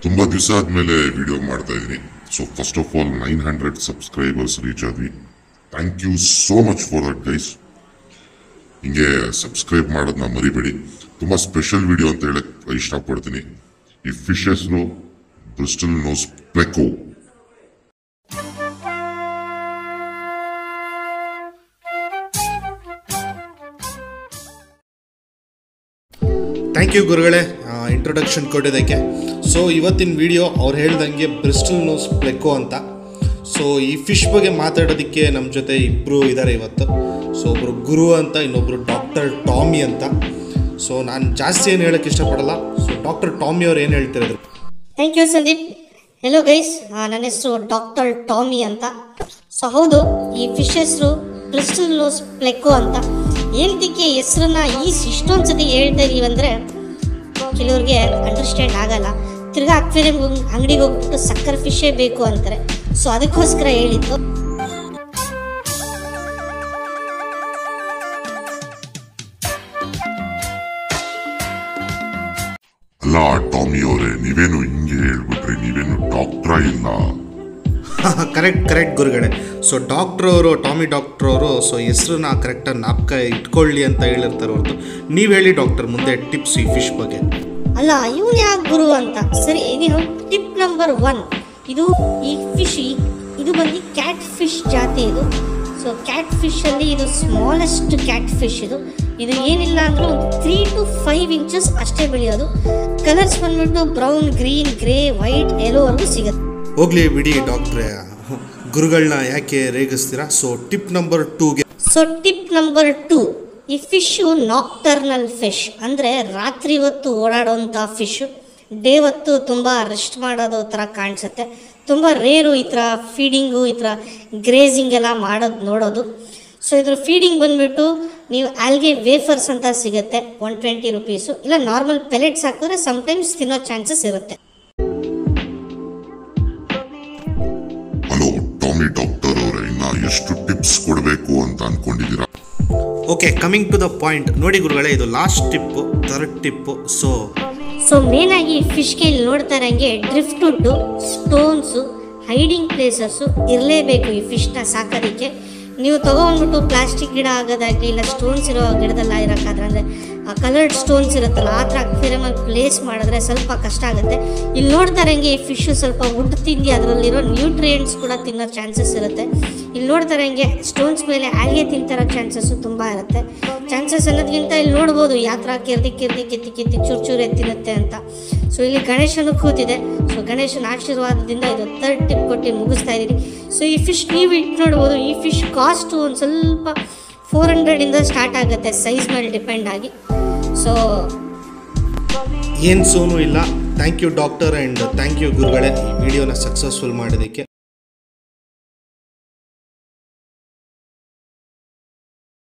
ತುಂಬ ದಿವಸ ಆದಮೇಲೆ ವಿಡಿಯೋ ಮಾಡ್ತಾ ಇದ್ದೀನಿ so first of all nine hundred subscribers reach ಆದ್ವಿ thank you so much for that guys ಹಿಂಗೆ ಸಬ್ಸ್ಕ್ರೈಬ್ ಮಾಡೋದನ್ನ ಮರಿಬೇಡಿ ತುಂಬ ಸ್ಪೆಷಲ್ ವಿಡಿಯೋ ಅಂತ ಹೇಳಕ್ ಇಷ್ಟಪಡ್ತೀನಿ ಈ ಫಿಶ್ ಹೆಸರು bristle nose pleco thank you ಗುರುಗಳೇ ಇಂಟ್ರೊಡಕ್ಷನ್ ಕೊಟ್ಟಿದ್ದಕ್ಕೆ ಸೊ ಇವತ್ತಿನ ವಿಡಿಯೋ ಅವ್ರು ಹೇಳ್ದಂಗೆ ಬ್ರಿಸ್ಟಲ್ ನೋಸ್ ಪ್ಲೆಕೋ ಅಂತ ಸೊ ಈ ಫಿಶ್ ಬಗ್ಗೆ ಮಾತಾಡೋದಕ್ಕೆ ನಮ್ಮ ಜೊತೆ ಇಬ್ಬರು ಇದ್ದಾರೆ ಇವತ್ತು ಸೊ ಒಬ್ಬರು ಗುರು ಅಂತ ಇನ್ನೊಬ್ಬರು ಡಾಕ್ಟರ್ ಟಾಮಿ ಅಂತ ಸೊ ನಾನು ಜಾಸ್ತಿ ಏನು ಹೇಳೋಕ್ಕೆ ಇಷ್ಟಪಡಲ್ಲ ಸೊ ಡಾಕ್ಟರ್ ಟಾಮಿ ಅವ್ರು ಏನು ಹೇಳ್ತಿರೋದು thank you Sandeep hello guys ನನ್ನ ಹೆಸರು ಡಾಕ್ಟರ್ ಟಾಮಿ ಅಂತ ಸೊ ಹೌದು ಈ ಫಿಶ್ ಹೆಸರು ಕ್ರಿಸ್ಟಲ್ ನೋಸ್ ಪ್ಲೆಕೋ ಅಂತ ಏನದಕ್ಕೆ ಹೆಸರನ್ನ ಈ ಇಷ್ಟೊಂದು ಸತಿ ಹೇಳ್ತಾ ಇದೀವಿ ಅಂದರೆ ಕೆಲವ್ರಿಗೆ ಅಂಡರ್ಸ್ಟ್ಯಾಂಡ್ ಆಗಲ್ಲ ತಿರ್ಗಾ ಅಕ್ವೇರಿಯಂ ಅಂಗಡಿಗೆ ಹೋಗ್ಬಿಟ್ಟು ಸಕ್ಕರೆ ಫಿಶೇ ಬೇಕು ಅಂತಾರೆ ಸೊ ಅದಕ್ಕೋಸ್ಕರ ಹೇಳಿದ್ದು ಅಲ್ಲ ಟಾಮಿ ಅವರೇ ನೀವೇನು ಹಿಂಗೆ ಹೇಳ್ಬಿಟ್ರಿ ನೀವೇನು ಡಾಕ್ಟ್ರ ಇಲ್ಲ ಕರೆಕ್ಟ್ ಕರೆಕ್ಟ್ ಗುರುಗಳೇ ಸೊ ಡಾಕ್ಟ್ರ್ ಅವರು ಟಾಮಿ ಡಾಕ್ಟ್ರ್ ಅವರು ಸೊ ಹೆಸರನ್ನ ಕರೆಕ್ಟಾಗಿ ನಾಪಕ ಇಟ್ಕೊಳ್ಳಿ ಅಂತ ಹೇಳಿರ್ತಾರೆ ಹೊರತು ನೀವು ಹೇಳಿ ಡಾಕ್ಟರ್ ಮುಂದೆ ಟಿಪ್ಸ್ ಈ ಫಿಶ್ ಬಗ್ಗೆ ಅಲ್ಲ ಇವನು ಯಾಕೆ ಗುರು ಅಂತ ಸರಿ ನೀನು ಟಿಪ್ ನಂಬರ್ ಒನ್ ಇದು ಈ ಫಿಶ್ ಇದು ಬಂದು ಕ್ಯಾಟ್ ಫಿಶ್ ಜಾತಿ ಇದು ಸೊ ಕ್ಯಾಟ್ ಫಿಶಲ್ಲಿ ಇದು ಸ್ಮಾಲೆಸ್ಟ್ ಕ್ಯಾಟ್ ಫಿಶ್ ಇದು ಇದು ಏನಿಲ್ಲ ಅಂದ್ರೆ ಒಂದು ತ್ರೀ ಟು ಫೈವ್ ಇಂಚಸ್ ಅಷ್ಟೇ ಬೆಳೆಯೋದು ಕಲರ್ಸ್ ಬಂದ್ಬಿಟ್ಟು ಬ್ರೌನ್ ಗ್ರೀನ್ ಗ್ರೇ ವೈಟ್ ಎಲ್ಲೋವರೆಗೂ ಸಿಗುತ್ತೆ ಹೋಗ್ಲಿ ಬಿಡಿ ಡಾಕ್ಟ್ರೇ ಗುರುಗಳನ್ನ ಯಾಕೆ ರೇಗಿಸ್ತೀರಾ ಸೊ ಟಿಪ್ ನಂಬರ್ ಟೂಗೆ ಸೊ ಟಿಪ್ ನಂಬರ್ ಟೂ ಈ ಫಿಶು ನಾಕ್ಟರ್ನಲ್ ಫಿಶ್ ಅಂದರೆ ರಾತ್ರಿ ಹೊತ್ತು ಓಡಾಡೋಂಥ ಫಿಶು ಡೇ ಹೊತ್ತು ತುಂಬ ರೆಸ್ಟ್ ಮಾಡೋದು ಥರ ಕಾಣಿಸುತ್ತೆ ತುಂಬ ರೇರು ಈ ಥರ ಫೀಡಿಂಗು ಈ ಥರ ಗ್ರೇಸಿಂಗ್ ಎಲ್ಲ ಮಾಡೋದು ನೋಡೋದು ಸೊ ಇದ್ರ ಫೀಡಿಂಗ್ ಬಂದುಬಿಟ್ಟು ನೀವು ಆಲ್ಗೆ ವೇಫರ್ಸ್ ಅಂತ ಸಿಗುತ್ತೆ ಒನ್ ಟ್ವೆಂಟಿ ರುಪೀಸು ಇಲ್ಲ ನಾರ್ಮಲ್ ಪೆಲೆಟ್ಸ್ ಹಾಕಿದ್ರೆ ಸಮ್ಟೈಮ್ಸ್ ತಿನ್ನೋ ಚಾನ್ಸಸ್ ಇರುತ್ತೆ ಹಲೋ ಟಾಮಿ ಡಾಕ್ಟರ್ ಅವರೇ ಇನ್ನ ಎಷ್ಟು ಟಿಪ್ಸ್ ಕೊಡಬೇಕು ಅಂತ ಅನ್ಕೊಂಡಿದ್ದೀರಾ okay coming to the point ನೋಡಿ ಗುರುಗಳೇ ಇದು last tip third tip so so ಮೇನಾಗಿ ಫಿಶ್ಗೆ ಇಲ್ಲಿ ನೋಡ್ತಾ ಇರಂಗೆ driftwood stones hiding places ಇರಲೇಬೇಕು ಈ ಫಿಶ್ನ ಸಾಕೋದಕ್ಕೆ ನೀವು ತೊಗೊಂಡ್ಬಿಟ್ಟು ಪ್ಲಾಸ್ಟಿಕ್ ಗಿಡ ಆಗೋದಾಗಲಿ ಇಲ್ಲ ಸ್ಟೋನ್ಸ್ ಇರೋ ಗಿಡದಲ್ಲ ಇರೋಕ್ಕಾದ್ರೆ ಅಂದರೆ ಕಲರ್ಡ್ ಸ್ಟೋನ್ಸ್ ಇರುತ್ತಲ್ಲ ಆ ಥರ ಅಕ್ವೇರಿಯಮಲ್ಲಿ ಪ್ಲೇಸ್ ಮಾಡಿದ್ರೆ ಸ್ವಲ್ಪ ಕಷ್ಟ ಆಗುತ್ತೆ ಇಲ್ಲಿ ನೋಡ್ತಾ ಇರಂಗೆ ಈ ಫಿಶು ಸ್ವಲ್ಪ ವುಡ್ ತಿಂದು ಅದರಲ್ಲಿರೋ ನ್ಯೂಟ್ರಿಯೆಂಟ್ಸ್ ಕೂಡ ತಿನ್ನೋ ಚಾನ್ಸಸ್ ಇರುತ್ತೆ ಇಲ್ಲಿ ನೋಡ್ತಾ ಇರಂಗೆ ಸ್ಟೋನ್ಸ್ ಮೇಲೆ ಆಲ್ಗೆ ತಿಂತಿರೋ ಚಾನ್ಸಸ್ಸು ತುಂಬ ಇರುತ್ತೆ ಚಾನ್ಸಸ್ ಅನ್ನೋದಕ್ಕಿಂತ ಇಲ್ಲಿ ನೋಡ್ಬೋದು ಯಾವ ಥರ ಕೆರ್ದಿ ಕೆರ್ದಿ ಕಿತ್ತಿ ಕಿತ್ತಿ ಚೂರು ಚೂರು ಎತ್ತಿರುತ್ತೆ ಅಂತ ಸೊ ಇಲ್ಲಿ ಗಣೇಶನು ಕೂತಿದೆ ಸೊ ಗಣೇಶನ ಆಶೀರ್ವಾದದಿಂದ ಇದು ಥರ್ಡ್ ಟಿಪ್ ಕೊಟ್ಟು ಮುಗಿಸ್ತಾ ಇದ್ದೀನಿ ಸೊ ಈ ಫಿಶ್ ನೀವು ಇಟ್ಟು ನೋಡ್ಬೋದು ಈ ಫಿಶ್ ಕಾಸ್ಟು ಒಂದು ಸ್ವಲ್ಪ ಫೋರ್ ಹಂಡ್ರೆಡಿಂದ ಸ್ಟಾರ್ಟ್ ಆಗುತ್ತೆ ಸೈಜ್ ಮೇಲೆ ಡಿಪೆಂಡ್ ಆಗಿ ಸೊ ಏನು ಸೋನು ಇಲ್ಲ thank you doctor and thank you ಗುರುಗಳೇ ಈ ವಿಡಿಯೋನ ಸಕ್ಸಸ್ಫುಲ್ ಮಾಡೋದಕ್ಕೆ